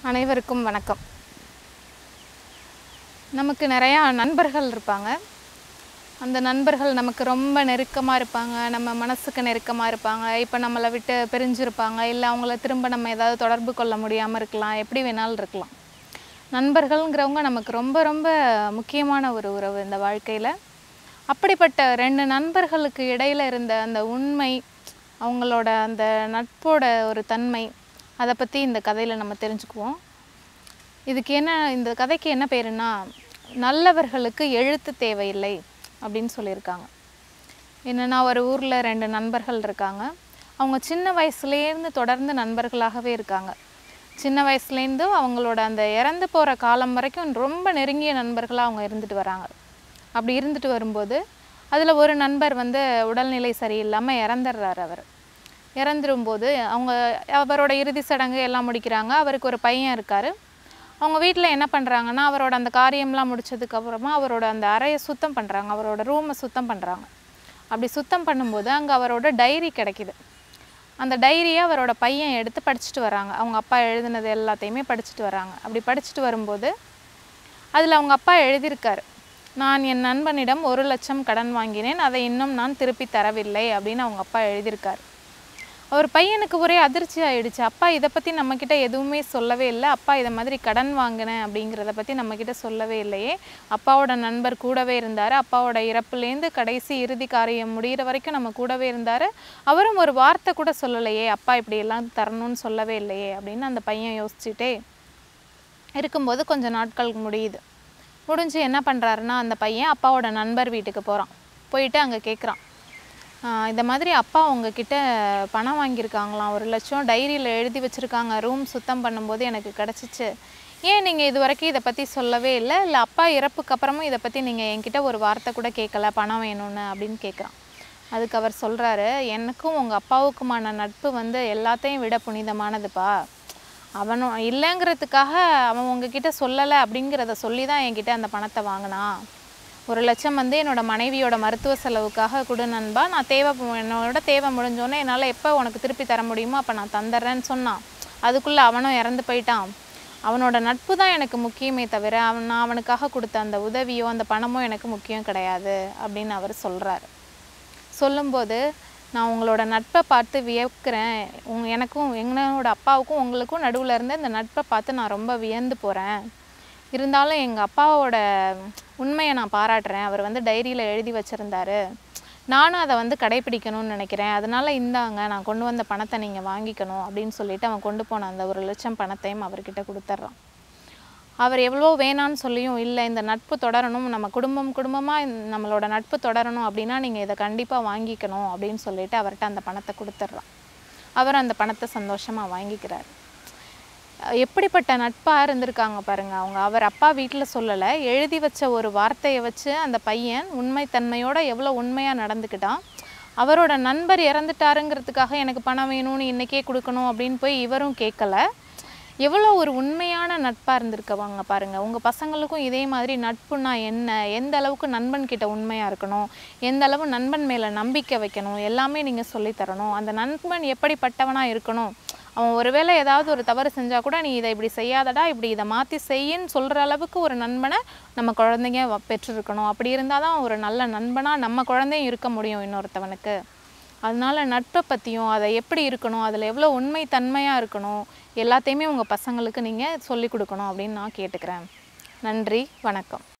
அனைவருக்கும் வணக்கம் நமக்கு நிறையா நண்பர்கள் இருப்பாங்க அந்த நண்பர்கள் நமக்கு ரொம்ப நெருக்கமாக இருப்பாங்க நம்ம மனசுக்கு நெருக்கமாக இருப்பாங்க இப்போ நம்மளை விட்டு பிரிஞ்சிருப்பாங்க இல்லை அவங்கள திரும்ப நம்ம ஏதாவது தொடர்பு கொள்ள முடியாமல் இருக்கலாம் எப்படி வேணாலும் இருக்கலாம் நண்பர்கள்ங்கிறவங்க நமக்கு ரொம்ப ரொம்ப முக்கியமான ஒரு உறவு இந்த வாழ்க்கையில் அப்படிப்பட்ட ரெண்டு நண்பர்களுக்கு இடையில இருந்த அந்த உண்மை அவங்களோட அந்த நட்போட ஒரு தன்மை அதை பற்றி இந்த கதையில் நம்ம தெரிஞ்சுக்குவோம் இதுக்கு என்ன இந்த கதைக்கு என்ன பேருன்னா நல்லவர்களுக்கு எழுத்து தேவையில்லை அப்படின்னு சொல்லியிருக்காங்க என்னென்னா ஒரு ஊரில் ரெண்டு நண்பர்கள் இருக்காங்க அவங்க சின்ன வயசுலேருந்து தொடர்ந்து நண்பர்களாகவே இருக்காங்க சின்ன வயசுலேருந்து அவங்களோட அந்த இறந்து போகிற காலம் வரைக்கும் ரொம்ப நெருங்கிய நண்பர்களாக அவங்க இருந்துட்டு வராங்க அப்படி இருந்துட்டு வரும்போது அதில் ஒரு நண்பர் வந்து உடல்நிலை சரியில்லாமல் இறந்துடுறாரு அவர் இறந்துரும்போது அவங்க அவரோட இறுதி சடங்கு எல்லாம் முடிக்கிறாங்க அவருக்கு ஒரு பையன் இருக்கார் அவங்க வீட்டில் என்ன பண்ணுறாங்கன்னா அவரோட அந்த காரியம்லாம் முடிச்சதுக்கு அப்புறமா அவரோட அந்த அறையை சுத்தம் பண்ணுறாங்க அவரோட ரூமை சுத்தம் பண்ணுறாங்க அப்படி சுத்தம் பண்ணும்போது அங்கே அவரோட டைரி கிடைக்கிது அந்த டைரியை அவரோட பையன் எடுத்து படிச்சுட்டு வராங்க அவங்க அப்பா எழுதினது எல்லாத்தையுமே படிச்சுட்டு வராங்க அப்படி படிச்சுட்டு வரும்போது அதில் அவங்க அப்பா எழுதியிருக்காரு நான் என் நண்பனிடம் ஒரு லட்சம் கடன் வாங்கினேன் அதை இன்னும் நான் திருப்பி தரவில்லை அப்படின்னு அவங்க அப்பா எழுதியிருக்காரு அவர் பையனுக்கு ஒரே அதிர்ச்சி ஆயிடுச்சு அப்பா இதை பற்றி நம்மக்கிட்ட எதுவுமே சொல்லவே இல்லை அப்பா இதை மாதிரி கடன் வாங்கினேன் அப்படிங்கிறத பற்றி நம்மக்கிட்ட சொல்லவே இல்லையே அப்பாவோட நண்பர் கூடவே இருந்தார் அப்பாவோட இறப்புலேருந்து கடைசி இறுதி காரியம் முடிகிற வரைக்கும் நம்ம கூடவே இருந்தார் அவரும் ஒரு வார்த்தை கூட சொல்லலையே அப்பா இப்படி எல்லாம் தரணும்னு சொல்லவே இல்லையே அப்படின்னு அந்த பையன் யோசிச்சுட்டே இருக்கும்போது கொஞ்சம் நாட்கள் முடியுது முடிஞ்சு என்ன பண்ணுறாருன்னா அந்த பையன் அப்பாவோட நண்பர் வீட்டுக்கு போகிறான் போயிட்டு அங்கே கேட்குறான் இந்த மாதிரி அப்பா உங்ககிட்ட பணம் வாங்கியிருக்காங்களாம் ஒரு லட்சம் டைரியில் எழுதி வச்சுருக்காங்க ரூம் சுத்தம் பண்ணும்போது எனக்கு கிடச்சிச்சு ஏன் நீங்கள் இது வரைக்கும் இதை பற்றி சொல்லவே இல்லை இல்லை அப்பா இறப்புக்கு அப்புறமும் இதை பற்றி நீங்கள் என்கிட்ட ஒரு வார்த்தை கூட கேட்கல பணம் வேணும்னு அப்படின்னு கேட்குறான் அதுக்கு அவர் சொல்கிறாரு எனக்கும் உங்கள் அப்பாவுக்குமான நட்பு வந்து எல்லாத்தையும் விட புனிதமானதுப்பா அவனும் இல்லைங்கிறதுக்காக அவன் உங்ககிட்ட சொல்லலை அப்படிங்கிறத சொல்லி தான் என்கிட்ட அந்த பணத்தை வாங்கினான் ஒரு லட்சம் வந்து என்னோடய மனைவியோட மருத்துவ செலவுக்காக கொடு நண்பா நான் தேவை என்னோட தேவை முடிஞ்சோன்னே என்னால் எப்போ உனக்கு திருப்பி தர முடியுமோ அப்போ நான் தந்துடுறேன்னு சொன்னான் அதுக்குள்ளே அவனும் இறந்து போயிட்டான் அவனோட நட்பு தான் எனக்கு முக்கியமே தவிர அவன் நான் அவனுக்காக கொடுத்த அந்த உதவியோ அந்த பணமோ எனக்கு முக்கியம் கிடையாது அப்படின்னு அவர் சொல்கிறாரு சொல்லும்போது நான் உங்களோட நட்பை பார்த்து வியக்கிறேன் உங் எனக்கும் என்னோட அப்பாவுக்கும் உங்களுக்கும் நடுவில் இருந்த இந்த நட்பை பார்த்து நான் ரொம்ப வியந்து போகிறேன் இருந்தாலும் எங்கள் அப்பாவோட உண்மையை நான் பாராட்டுறேன் அவர் வந்து டைரியில் எழுதி வச்சுருந்தாரு நானும் அதை வந்து கடைப்பிடிக்கணும்னு நினைக்கிறேன் அதனால் இந்தாங்க நான் கொண்டு வந்த பணத்தை நீங்கள் வாங்கிக்கணும் அப்படின்னு சொல்லிட்டு அவன் கொண்டு போன அந்த ஒரு லட்சம் பணத்தையும் அவர்கிட்ட கொடுத்துட்றான் அவர் எவ்வளோ வேணான்னு சொல்லியும் இல்லை இந்த நட்பு தொடரணும் நம்ம குடும்பம் குடும்பமாக நம்மளோட நட்பு தொடரணும் அப்படின்னா நீங்கள் இதை கண்டிப்பாக வாங்கிக்கணும் அப்படின்னு சொல்லிட்டு அவர்கிட்ட அந்த பணத்தை கொடுத்துட்றான் அவர் அந்த பணத்தை சந்தோஷமாக வாங்கிக்கிறார் எப்படிப்பட்ட நட்பாக இருந்திருக்காங்க பாருங்கள் அவங்க அவர் அப்பா வீட்டில் சொல்லலை எழுதி வச்ச ஒரு வார்த்தையை வச்சு அந்த பையன் உண்மைத்தன்மையோட எவ்வளோ உண்மையாக நடந்துக்கிட்டான் அவரோட நண்பர் இறந்துட்டாருங்கிறதுக்காக எனக்கு பணம் வேணும்னு இன்றைக்கே கொடுக்கணும் அப்படின்னு போய் இவரும் கேட்கல எவ்வளோ ஒரு உண்மையான நட்பாக இருந்திருக்கவாங்க பாருங்கள் உங்கள் பசங்களுக்கும் இதே மாதிரி நட்புனா என்ன எந்த அளவுக்கு நண்பன் கிட்ட உண்மையாக இருக்கணும் எந்த அளவு நண்பன் மேலே நம்பிக்கை வைக்கணும் எல்லாமே நீங்கள் சொல்லித்தரணும் அந்த நண்பன் எப்படிப்பட்டவனாக இருக்கணும் அவன் ஒருவேளை ஏதாவது ஒரு தவறு செஞ்சால் கூட நீ இதை இப்படி செய்யாதடா இப்படி இதை மாற்றி செய்யின்னு சொல்கிற அளவுக்கு ஒரு நண்பனை நம்ம குழந்தைங்க பெற்றிருக்கணும் அப்படி இருந்தால் தான் ஒரு நல்ல நண்பனாக நம்ம குழந்தையும் இருக்க முடியும் இன்னொருத்தவனுக்கு அதனால நட்பை பற்றியும் அதை எப்படி இருக்கணும் அதில் எவ்வளோ உண்மை தன்மையாக இருக்கணும் எல்லாத்தையுமே உங்கள் பசங்களுக்கு நீங்கள் சொல்லிக் கொடுக்கணும் அப்படின்னு நான் கேட்டுக்கிறேன் நன்றி வணக்கம்